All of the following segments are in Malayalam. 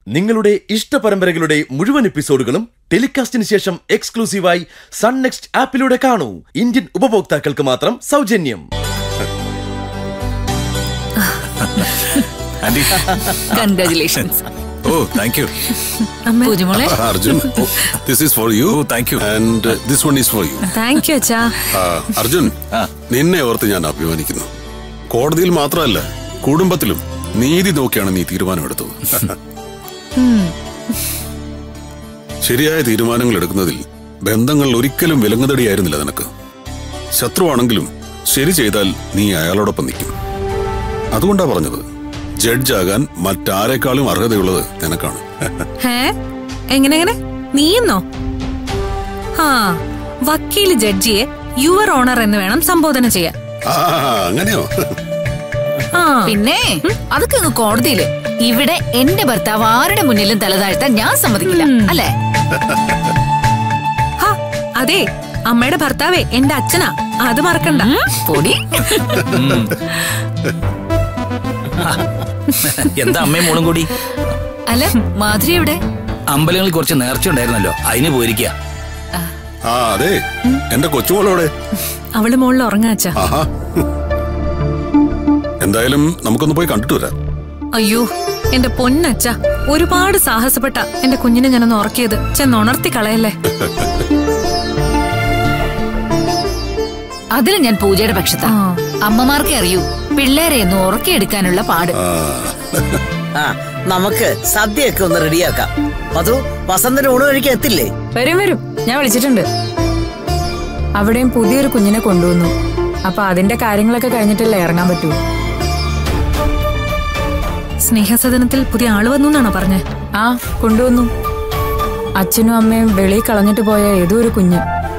നിങ്ങളുടെ ഇഷ്ട പരമ്പരകളുടെ മുഴുവൻ എപ്പിസോഡുകളും ടെലികാസ്റ്റിന് ശേഷം എക്സ്ക്ലൂസീവായി സൺ നെക്സ്റ്റ് ആപ്പിലൂടെ കാണൂ ഇന്ത്യൻ ഉപഭോക്താക്കൾക്ക് മാത്രം സൗജന്യം aunty congratulations oh thank you പൂജമോളെ Arjun this is for you oh thank you and this one is for you thank you അച്ഛാ അർജുൻ ആ. നിന്നെ ഓർത്ത് ഞാൻ അഭിമാനിക്കുന്നു കോടതിയിൽ മാത്രമല്ല കുടുംബത്തിലും നീതി നോക്കിയാണ് നീ തീരുമാനമെടുത്തത് ശരിയായ തീരുമാനങ്ങൾ എടുക്കുന്നതിൽ ബന്ധങ്ങൾ ഒരിക്കലും വിലങ്ങുതടിയായിരുന്നില്ല നിനക്ക് ശത്രുവാണെങ്കിലും ശരി ചെയ്താൽ നീ അയാളോടൊപ്പം നിൽക്കും അതുകൊണ്ടാ പറഞ്ഞത് ജഡ്ജാകാൻ മറ്റാരെക്കാളും അർഹതയുള്ളത് നിനക്കാണ് ഹേ എങ്ങനെ എങ്ങനെ നീയെന്നോ ആ വക്കീല് ജഡ്ജിയെ യുവർ ഓണർ എന്ന് വേണം സംബോധന ചെയ്യാൻ ആ അങ്ങനെയോ ആ പിന്നെ അതൊക്കെ അങ്ങ് കോടതിയില് ഇവിടെ എന്റെ ഭർത്താവ് ആരുടെ മുന്നിലും തലതാഴ്ത്താൻ ഞാൻ സമ്മതിക്കില്ല അല്ലേ ഹാ, അതെ അമ്മയുടെ ഭർത്താവേ എന്റെ അച്ഛനാ അത് മറക്കണ്ട പൊടി എന്താ അമ്മയും മോളും കൂടി അല്ല മാധുരി എവിടെ അമ്പലങ്ങളിൽ കുറച്ച് നേർച്ച ഉണ്ടായിരുന്നല്ലോ അതിന് പോയിരിക്കുക ആ അതെ എന്റെ കൊച്ചുമോളോടെ അവള് മുകളിൽ ഉറങ്ങാച്ച ആഹാ എന്തായാലും നമുക്കൊന്ന് പോയി കണ്ടിട്ട് വരാം അയ്യോ എന്റെ പൊന്നച്ച ഒരുപാട് സാഹസപ്പെട്ട എന്റെ കുഞ്ഞിനെ ഞാനൊന്ന് ഉറക്കിയത് ചെന്ന് ഉണർത്തി കളയല്ലേ അതിൽ ഞാൻ പൂജയുടെ പക്ഷത്താ ആ. അമ്മമാർക്കേ അറിയൂ പിള്ളേരെ ഒന്ന് ഉറക്കിയെടുക്കാനുള്ള പാട് ആ, ആ നമുക്ക് സദ്യയൊക്കെ ഒന്ന് റെഡിയാക്കാം മധു വസന്തന് ഊണ് കഴിക്കാൻ എത്തില്ലേ വരും വരും ഞാൻ വിളിച്ചിട്ടുണ്ട് അവിടെയും പുതിയൊരു കുഞ്ഞിനെ കൊണ്ടുവന്നു അപ്പൊ അതിന്റെ കാര്യങ്ങളൊക്കെ കഴിഞ്ഞിട്ടല്ലേ ഇറങ്ങാൻ പറ്റൂ സ്നേഹസദനത്തിൽ പുതിയ ആള് വന്നു എന്നാണോ പറഞ്ഞേ ആ കൊണ്ടുവന്നു അച്ഛനും അമ്മയും വെളിയിൽ കളഞ്ഞിട്ട് പോയ ഏതോ ഒരു കുഞ്ഞ്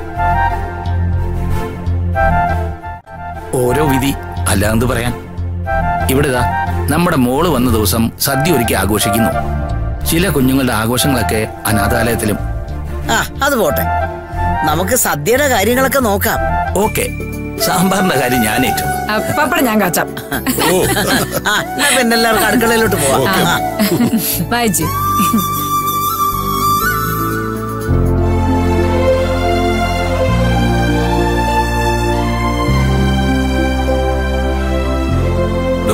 ഓരോ വിധി അല്ലാന്ന് പറയാൻ ഇവിടെ ദാ നമ്മുടെ മോള് വന്ന ദിവസം സദ്യ ഒരുക്കി ആഘോഷിക്കുന്നു ചില കുഞ്ഞുങ്ങളുടെ ആഘോഷങ്ങളൊക്കെ അനാഥാലയത്തിലും ആ അത് പോട്ടെ നമുക്ക് സദ്യയുടെ കാര്യങ്ങളൊക്കെ നോക്കാം ഓക്കെ സാമ്പാറിന്റെ കാര്യം ഞാൻ ഏറ്റു പപ്പടം ഞാൻ കാച്ചാം ഓ ആ എന്നാ പിന്നെ എല്ലാവർക്കും അടുക്കളയിലോട്ട് പോവാം ഓക്കേ. ആ. വായിച്ചു ഡോ.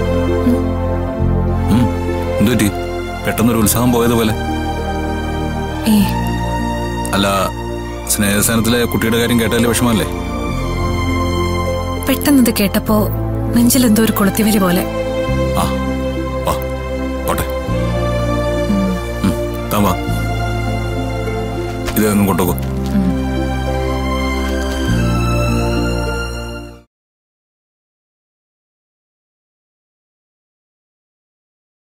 ഉം, എന്ത് പറ്റി പെട്ടെന്നൊരു ഉത്സാഹം പോയതുപോലെ ഏ അല്ല സ്നേഹസ്ഥാനത്തിലെ കുട്ടിയുടെ കാര്യം കേട്ടാലേ വിഷമല്ലേ പെട്ടെന്നത് കേട്ടപ്പോ നെഞ്ചിലെന്തോ ഒരു കൊളുത്തിവരി പോലെ ആ വാ പോട്ടെ ഉം, താൻ വാ ഇതൊന്നും കൊണ്ടുപോകൂ